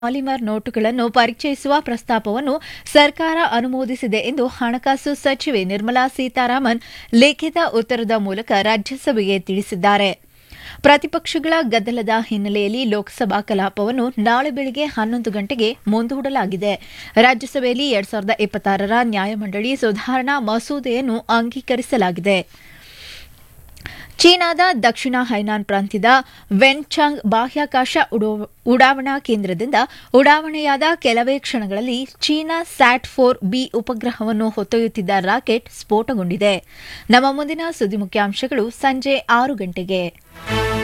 polymer ನೋಟುಗಳನ್ನು ಪರಿಚಯಿಸುವ ಪ್ರಸ್ತಾಪವನ್ನು ಸರ್ಕಾರ ಅನುಮೋದಿಸಿದೆ ಎಂದು ಹಣಕಾಸು ಸಚಿವೆ ನಿರ್ಮಲಾ ಸೀತಾರಾಮನ್ ಲಿಖಿತ ಉತ್ತರದ ಮೂಲಕ ರಾಜ್ಯಸಭೆಗೆ ತಿಳಿಸಿದ್ದಾರೆ ಪ್ರತಿಪಕ್ಷಗಳ ಗದ್ದಲದ ಹಿನ್ನೆಲೆಯಲ್ಲಿ ಲೋಕಸಭಾ ಕಲಾಪವನ್ನು ನಾಳೆ ಬೆಳಗ್ಗೆ ಹನ್ನೊಂದು ಗಂಟೆಗೆ ಮುಂದೂಡಲಾಗಿದೆ ರಾಜ್ಯಸಭೆಯಲ್ಲಿ ಎರಡ್ ಸಾವಿರದ ಇಪ್ಪತ್ತಾರರ ನ್ಯಾಯಮಂಡಳಿ ಸುಧಾರಣಾ ಮಸೂದೆಯನ್ನು ಅಂಗೀಕರಿಸಲಾಗಿದೆ ಚೀನಾದ ದಕ್ಷಿಣ ಹೈನಾನ್ ಪ್ರಾಂತ್ಯದ ವೆನ್ಚಾಂಗ್ ಬಾಹ್ಯಾಕಾಶ ಉಡಾವಣಾ ಕೇಂದ್ರದಿಂದ ಉಡಾವಣೆಯಾದ ಕೆಲವೇ ಕ್ಷಣಗಳಲ್ಲಿ ಚೀನಾ ಸ್ಯಾಟ್ ಫೋರ್ ಬಿ ಉಪಗ್ರಹವನ್ನು ಹೊತ್ತೊಯ್ಯುತ್ತಿದ್ದ ರಾಕೆಟ್ ಸ್ಫೋಟಗೊಂಡಿದೆ ನಮ್ಮ ಮುಂದಿನ ಸುದ್ದಿ ಮುಖ್ಯಾಂಶಗಳು ಸಂಜೆ ಆರು ಗಂಟೆಗೆ